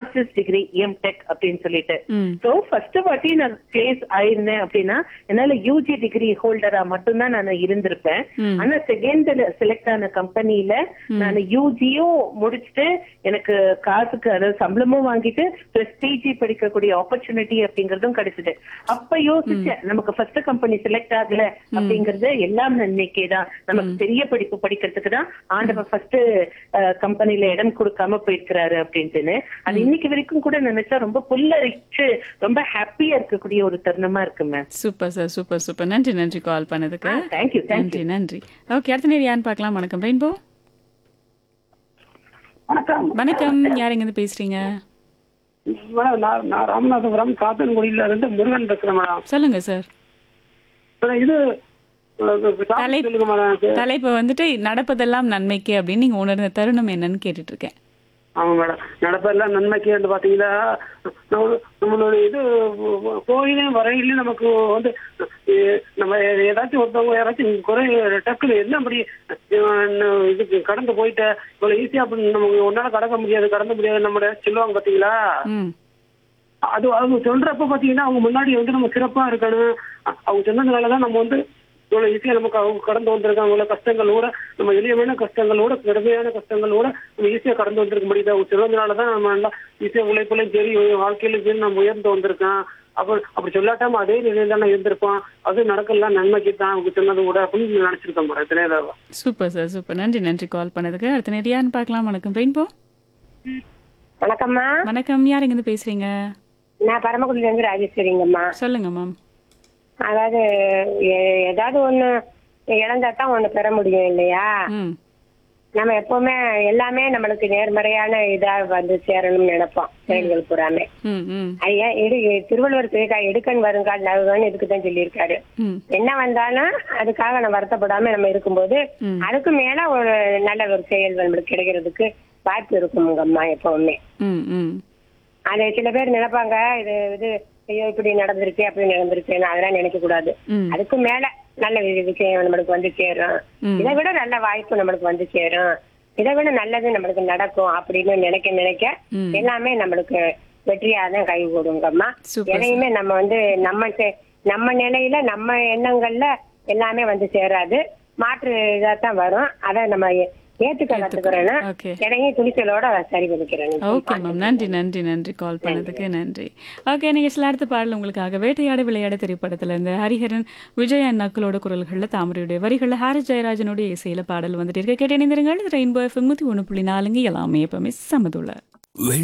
Masters degree M tech அப்படின்னு சொல்லிட்டு ம் சோ ஃபர்ஸ்ட் வாட்டி நான் பிளேஸ் ஆயிருந்தேன் அப்படின்னா என்னால யூஜி டிகிரி ஹோல்டரா மட்டும்தான் நான் இருந்திருப்பேன் ம். ஆனா செகண்ட் செலக்ட் ஆன கம்பெனில நான் யூஜியும் முடிச்சுட்டு எனக்கு காசுக்கு அதாவது சம்பளமும் வாங்கிட்டு பிளஸ் பிஜி படிக்கக்கூடிய ஆப்பர்ச்சுனிட்டி அப்படிங்கறதும் கிடைச்சது அப்ப யோசிச்சேன் நமக்கு ஃபர்ஸ்ட் கம்பெனி செலக்ட் ஆகல அப்படிங்கறது எல்லாம் நன்மைக்கே தான் நமக்கு பெரிய படிப்பு படிக்கிறதுக்கு தான் ஆண்டவன் ஃபர்ஸ்ட் கம்பெனில இடம் கொடுக்காம போயிருக்கிறாரு அப்படின்ட்டுன்னு அது இன்னைக்கு வரைக்கும் கூட நினைச்சா ரொம்ப புல்லரிச்சு ரொம்ப ஹாப்பியா இருக்கக்கூடிய ஒரு தருணமா இருக்கு ma'am super sir super super நன்றி நன்றி கால் பண்ணதுக்கு தேங்க்யூ தேங்க்யூ நன்றி நன்றி ஓகே அடுத்த நேரம் யாருன்னு பார்க்கலாம் வணக்கம் ரெயின்போ வணக்கம் வணக்கம் யார் எங்கேருந்து பேசுறீங்க மேடம் நான் நான் ராமநாதபுரம் காத்தன்குடியில இருந்து முருகன் பேசுறேன் மேடம் சொல்லுங்க சார் மேடம் இது அஹ், topic தலை- சொல்லுங்க மேடம் இது. தலைப்பு வந்துட்டு நடப்பதெல்லாம் நன்மைக்கு அப்படின்னு நீங்க உணர்ந்த தருணம் என்னன்னு கேட்டுட்டு இருக்கேன் ஆமா மேடம் நடப்பெல்லாம் நன்மைக்கு வந்து பாத்தீங்கன்னா நம்ம நம்மளோட இது கோயிலையும் வரையிலையும் நமக்கு வந்து அஹ், நம்ம ஏதாச்சும் ஒருத்தவங்க யாராச்சும் குறை டக்குனு என்ன அப்படி அஹ், இதுக்கு கடந்து போயிட்ட இவ்வளவு ஈஸியா அப்படி நமக்கு ஒன்னால கடக்க முடியாது கடந்த முடியாது நம்ம சொல்லுவாங்க பாத்தீங்களா ம் அது அவங்க சொல்றப்ப பாத்தீங்கன்னா அவங்க முன்னாடி வந்து நம்ம சிறப்பா இருக்கணும் அ- அவங்க சொன்னதுனாலதான் நம்ம வந்து இவ்வளவு ஈஸியா நமக்கு அவங்க கடந்து வந்திருக்காங்க இவ்வளவு கஷ்டங்களோட நம்ம எளிமையான கஷ்டங்களோட கடுமையான கஷ்டங்களோட நம்ம ஈஸியா கடந்து வந்திருக்க முடியுது அவங்க சொன்னதுனாலதான் நம்ம நல்லா ஈஸியா உழைப்புலையும் சரி வாழ்க்கையிலும் சரி நம்ம உயர்ந்து வந்திருக்கோம் அப்ப அப்படி சொல்லாட்டாம அதே நிலையில தான் இருந்திருப்போம் அது நடக்கலாம் நன்மைக்கு தான் அவங்க சொன்னது கூட அப்படின்னு நினைச்சிருக்கோம் மேடம் இத்தனை தடவை. சூப்பர் சார் சூப்பர் நன்றி நன்றி கால் பண்ணதுக்கு அடுத்த நேரம் யாருன்னு பார்க்கலாம் வணக்கம் ரெயின்போ வணக்கம்மா வணக்கம் யார் எங்கேருந்து பேசுறீங்க நான் பரமக்குடியில இருந்து ராஜேஸ்வரிங்கம்மா சொல்லுங்க மேம் அதாவது எ- ஏதாவது ஒண்ணு இழந்தா தான் ஒண்ணு பெற முடியும் இல்லையா ம் நம்ம எப்பவுமே எல்லாமே நம்மளுக்கு நேர்மறையான இதா வந்து சேரணும்னு நினைப்போம் செயல்கள் பூராமே ம் ம் ஐயா எடு திருவள்ளுவர் சொல்லியிருக்கா எடுக்கன் வருங்கால் நகுகன்னு இதுக்கு தான் சொல்லியிருக்காரு ம் என்ன வந்தாலும் அதுக்காக நம்ம வருத்தப்படாம நம்ம இருக்கும்போது ம். அதுக்கு மேல ஒரு நல்ல ஒரு செயல் நம்மளுக்கு கிடைக்கிறதுக்கு வாய்ப்பு இருக்குமுங்கம்மா எப்பவுமே ம் ம் அது சில பேர் நினைப்பாங்க இது இது ஐயோ இப்படி நடந்திருக்கு அப்படி நடந்திருக்கு அதெல்லாம் நினைக்க கூடாது ம் அதுக்கு மேல நல்ல வி- விஷயம் நம்மளுக்கு வந்து சேரும் ம். இதை விட நல்ல வாய்ப்பு நம்மளுக்கு வந்து சேரும் இதை விட நல்லது நம்மளுக்கு நடக்கும் அப்படின்னு நினைக்க நினைக்க ம். எல்லாமே நம்மளுக்கு வெற்றியா தான் கை கொடுங்கம்மா சூப்பர் எதையுமே நம்ம வந்து நம்ம செ- நம்ம நிலையில நம்ம எண்ணங்கள்ல எல்லாமே வந்து சேராது மாற்று இதா தான் வரும் அதை நம்ம ஏ- ஏத்துக்க கத்துக்கிறேன்னா ஓகே எதையும் துணிச்சலோட சரி பண்ணிக்கிறேன் ஓகே மேம் நன்றி நன்றி நன்றி கால் பண்ணதுக்கு நன்றி ஓகே நீங்கள் சில அடுத்த பாடல் உங்களுக்காக வேட்டையாட விளையாட திரைப்படத்துல இருந்து ஹரிஹரன் விஜய் அண்ணாக்களோட குரல்களில் தாமரையுடைய வரிகளில் ஹாரிஸ் ஜெயராஜனுடைய இசையில பாடல் வந்துட்டு இருக்க கேட்டு இணைந்திருங்கள் ரெயின்போ எஃப்எம் நூற்றி ஒன்று புள்ளி நாலுங்க எல்லாமே எப்பவுமே சமதுள்ள